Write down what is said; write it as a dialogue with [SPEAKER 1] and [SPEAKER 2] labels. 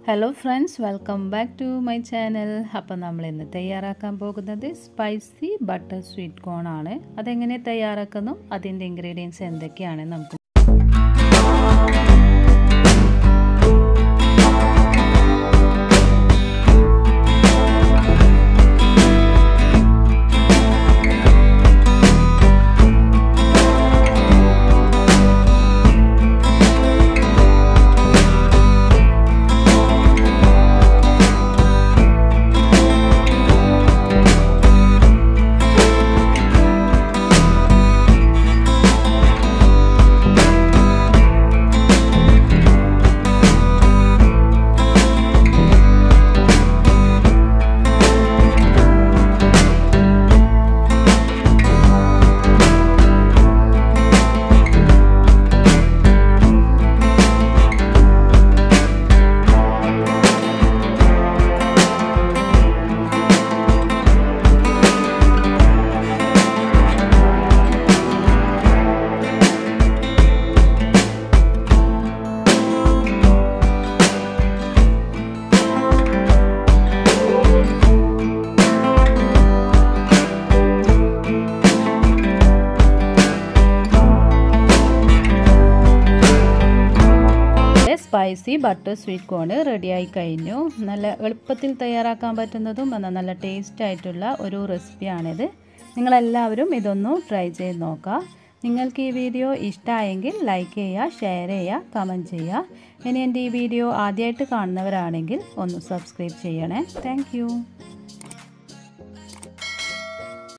[SPEAKER 1] hello friends welcome back to my channel അപ്പോൾ നമ്മൾ ഇന്ന് തയ്യാറാക്കാൻ പോകുന്നത് സ്പൈസി ബട്ടർ സ്വീറ്റ് കോൺ ആണ് അതെങ്ങനെ തയ്യാറാക്കുന്നു അതിൻ്റെ ഇൻഗ്രീഡിയൻസ് എന്തൊക്കെയാണ് നമുക്ക് സ്പൈസി ബട്ടർ സ്വീറ്റ് കോണ് റെഡിയായി കഴിഞ്ഞു നല്ല എളുപ്പത്തിൽ തയ്യാറാക്കാൻ പറ്റുന്നതും എന്നാൽ നല്ല ടേസ്റ്റ് ആയിട്ടുള്ള ഒരു റെസിപ്പിയാണിത് നിങ്ങളെല്ലാവരും ഇതൊന്ന് ട്രൈ ചെയ്ത് നോക്കുക നിങ്ങൾക്ക് ഈ വീഡിയോ ഇഷ്ടമായെങ്കിൽ ലൈക്ക് ചെയ്യുക ഷെയർ ചെയ്യുക കമൻറ്റ് ചെയ്യുക ഇനി എൻ്റെ ഈ വീഡിയോ ആദ്യമായിട്ട് കാണുന്നവരാണെങ്കിൽ ഒന്ന് സബ്സ്ക്രൈബ് ചെയ്യണേ താങ്ക്